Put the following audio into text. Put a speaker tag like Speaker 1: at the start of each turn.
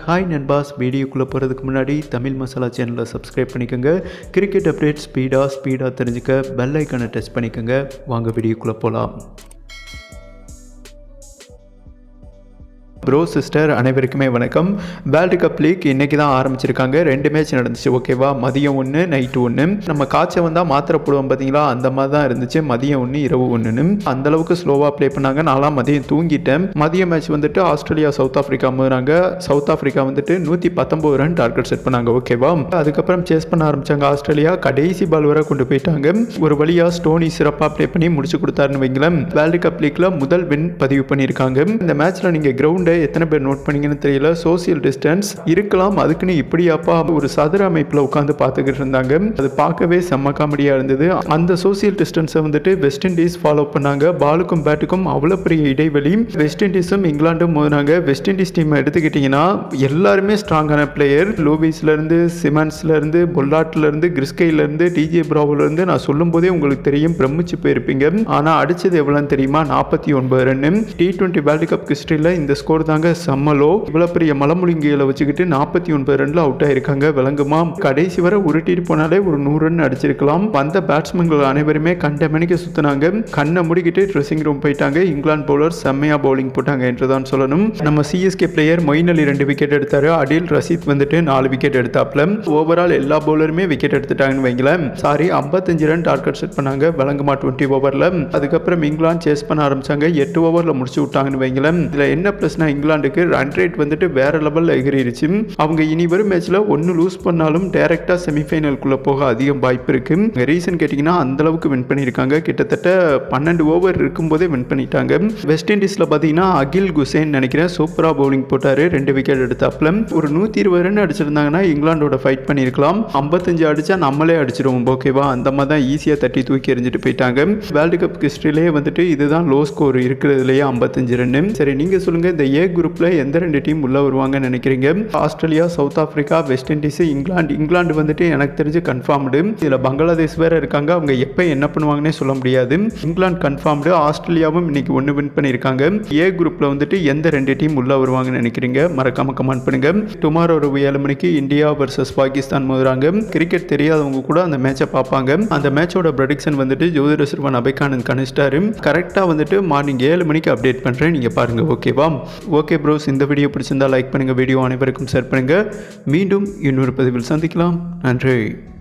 Speaker 1: hi நண்பாஸ் வீடியோக்குள்ளே போகிறதுக்கு முன்னாடி தமிழ் மசாலா சேனலை சப்ஸ்கிரைப் பண்ணிக்கோங்க கிரிக்கெட் அப்டேட் ஸ்பீடாக ஸ்பீடாக தெரிஞ்சுக்க பெல் ஐக்கனை டச் பண்ணிக்கோங்க வாங்க வீடியோக்குள்ளே போகலாம் ப்ரோ சிஸ்டர் அனைவருக்குமே வணக்கம் வேர்ல்டு கப் லீக் இன்றைக்கி தான் ஆரம்பிச்சிருக்காங்க ரெண்டு மேட்ச் நடந்துச்சு ஓகேவா மதியம் ஒன்று நைட்டு ஒன்று நம்ம காய்ச்சல் வந்தால் மாத்திரை போடுவோம் பார்த்தீங்களா அந்த மாதிரி தான் இருந்துச்சு மதியம் ஒன்று இரவு ஒன்றுன்னு அந்தளவுக்கு ஸ்லோவாக ப்ளே பண்ணாங்க நான்லாம் மதியம் தூங்கிட்டேன் மதிய மேட்ச் வந்துட்டு ஆஸ்திரேலியா சவுத் ஆஃப்ரிக்கா மோதுறாங்க சவுத் ஆஃப்ரிக்கா வந்துட்டு நூற்றி பத்தொம்பது ரன் டார்கெட் செட் பண்ணாங்க ஓகேவா அதுக்கப்புறம் சேஸ் பண்ண ஆரம்பிச்சாங்க ஆஸ்திரேலியா கடைசி பால் வரை கொண்டு போயிட்டாங்க ஒரு வழியாக ஸ்டோனி சிறப்பாக ப்ளே பண்ணி முடிச்சு கொடுத்தாருன்னு வைங்களேன் வேர்ல்டு கப் லீக்ல முதல் வின் பதிவு பண்ணியிருக்காங்க இந்த மேட்ச்சில் நீங்கள் கிரவுண்டை எத்தனை பேர் நோட் பண்ணீங்கன்னு தெரியல சோசியல் டிஸ்டன்ஸ் இருக்கலாம் அதுக்குன்னு இப்படியாப்பா ஒரு சதுர அமைப்பில் உட்காந்து பார்த்துக்கிட்டு இருந்தாங்க அது பார்க்கவே செம்ம காமெடியாக இருந்தது அந்த சோசியல் டிஸ்டன்ஸை வந்துட்டு வெஸ்ட் இண்டீஸ் ஃபாலோ பண்ணாங்க பாலுக்கும் பேட்டுக்கும் அவ்வளோ பெரிய இடைவெளி வெஸ்ட் இண்டீஸும் இங்கிலாண்டும் மோதினாங்க வெஸ்ட் இண்டீஸ் டீமை எடுத்துக்கிட்டிங்கன்னா எல்லாருமே ஸ்ட்ராங்கான பிளேயர் லூவிஸ்லேருந்து சிமன்ஸ்லேருந்து பொல்லாட்லேருந்து கிறிஸ்கைலேருந்து டிஜே ப்ராவோலேருந்து நான் சொல்லும் போதே உங்களுக்கு தெரியும் பிரமிச்சு போயிருப்பீங்க ஆனால் அடிச்சது எவ்வளோன்னு தெரியுமா நாற்பத்தி ஒன்பது run T twenty world cup ஹிஸ்ட்ரியில் இந்த ஸ்கோர் தாங்க செம்மலோ இவ்வளோ பெரிய மலமுழுங்கிகளை வச்சுக்கிட்டு நாற்பத்தி ஒன்பது ரன்ல அவுட் ஆயிருக்காங்க விளங்குமா கடைசி வரை உருட்டிட்டு போனாலே ஒரு நூறு ரன் அடிச்சிருக்கலாம் வந்த பேட்ஸ்மேன்கள் அனைவருமே கண்ட மணிக்கு சுத்தினாங்க கண்ணை முடிக்கிட்டு ட்ரெஸ்ஸிங் ரூம் போயிட்டாங்க இங்கிலாந்து பவுலர் செம்மையா பவுலிங் போட்டாங்க என்றுதான் சொல்லணும் நம்ம சிஎஸ்கே பிளேயர் மொயின் அலி ரெண்டு விக்கெட் எடுத்தாரு அடில் ரசீத் வந்துட்டு நாலு விக்கெட் எடுத்தாப்ல ஓவரால் எல்லா பவுலருமே விக்கெட் எடுத்துட்டாங்கன்னு வைங்களேன் சாரி ஐம்பத்தஞ்சு ரன் டார்கெட் செட் பண்ணாங்க விளங்குமா டுவெண்ட்டி ஓவரில் அதுக்கப்புறம் இங்கிலாந்து சேஸ் பண்ண ஆரம்பிச்சாங்க எட்டு ஓவரில் முடிச்சு விட்டாங்கன்னு வைங்களேன் இதில் என்ன ப்ளஸ்னா இங்கிலாந்துக்கு ரன் ரேட் வந்துட்டு வேற லெவலில் எகிரிருச்சு அவங்க இனி வரும் மேட்ச்சில் ஒன்று லூஸ் பண்ணாலும் டேரெக்டாக செமிஃபைனலுக்குள்ளே போக அதிகம் வாய்ப்பு இருக்கு ரீசன் கேட்டிங்கன்னா அந்த அளவுக்கு வின் பண்ணியிருக்காங்க கிட்டத்தட்ட பன்னெண்டு ஓவர் இருக்கும்போதே வின் பண்ணிட்டாங்க வெஸ்ட் இண்டீஸில் பார்த்தீங்கன்னா அகில் குசேன் நினைக்கிறேன் சூப்பராக பவுலிங் போட்டார் ரெண்டு விக்கெட் எடுத்தாப்புல ஒரு நூற்றி இருபது ரன் அடிச்சிருந்தாங்கன்னா இங்கிலாண்டோட ஃபைட் பண்ணியிருக்கலாம் ஐம்பத்தஞ்சு அடிச்சா நம்மளே அடிச்சிருவோம் ஓகேவா அந்த மாதிரி தான் ஈஸியாக தட்டி தூக்கி எறிஞ்சிட்டு போயிட்டாங்க வேர்ல்டு கப் ஹிஸ்ட்ரியிலே வந்துட்டு இதுதான் லோ ஸ்கோர் இருக்கிறதுலையே ஐம்பத்தஞ்சு ரன்னு சரி நீங்கள் சொல்லுங்கள் இந்த ஏ குரூப்பில் எந்த ரெண்டு டீம் உள்ளே வருவாங்கன்னு நினைக்கிறீங்க Australia South Africa West Indies England England வந்துட்டு எனக்கு தெரிஞ்சு கன்ஃபார்ம்டு இதில் பங்களாதேஷ் வேறு இருக்காங்க அவங்க எப்போ என்ன பண்ணுவாங்கன்னே சொல்ல முடியாது இங்கிலாந்து கன்ஃபார்ம்டு ஆஸ்திரேலியாவும் இன்னைக்கு ஒன்று வின் பண்ணியிருக்காங்க ஏ குரூப்பில் வந்துட்டு எந்த ரெண்டு டீம் உள்ளே வருவாங்கன்னு நினைக்கிறீங்க மறக்காம கமெண்ட் பண்ணுங்க டுமாரோ ஒரு ஏழு மணிக்கு இந்தியா வர்சஸ் பாகிஸ்தான் மோதுறாங்க கிரிக்கெட் தெரியாதவங்க கூட அந்த மேட்சை பார்ப்பாங்க அந்த மேட்சோட ப்ரொடிக்ஷன் வந்துட்டு ஜோதிட சிறுவன் அபைகானந்த் கணிச்சிட்டாரு கரெக்டாக வந்துட்டு மார்னிங் ஏழு மணிக்கு அப்டேட் பண்ணுறேன் நீங்கள் பாருங்கள் ஓகேவா ஓகே ப்ரோஸ் இந்த வீடியோ பிடிச்சிருந்தா லைக் பண்ணுங்கள் வீடியோ அனைவருக்கும் ஷேர் பண்ணுங்கள் மீண்டும் இன்னொரு பதிவில் சந்திக்கலாம் நன்றி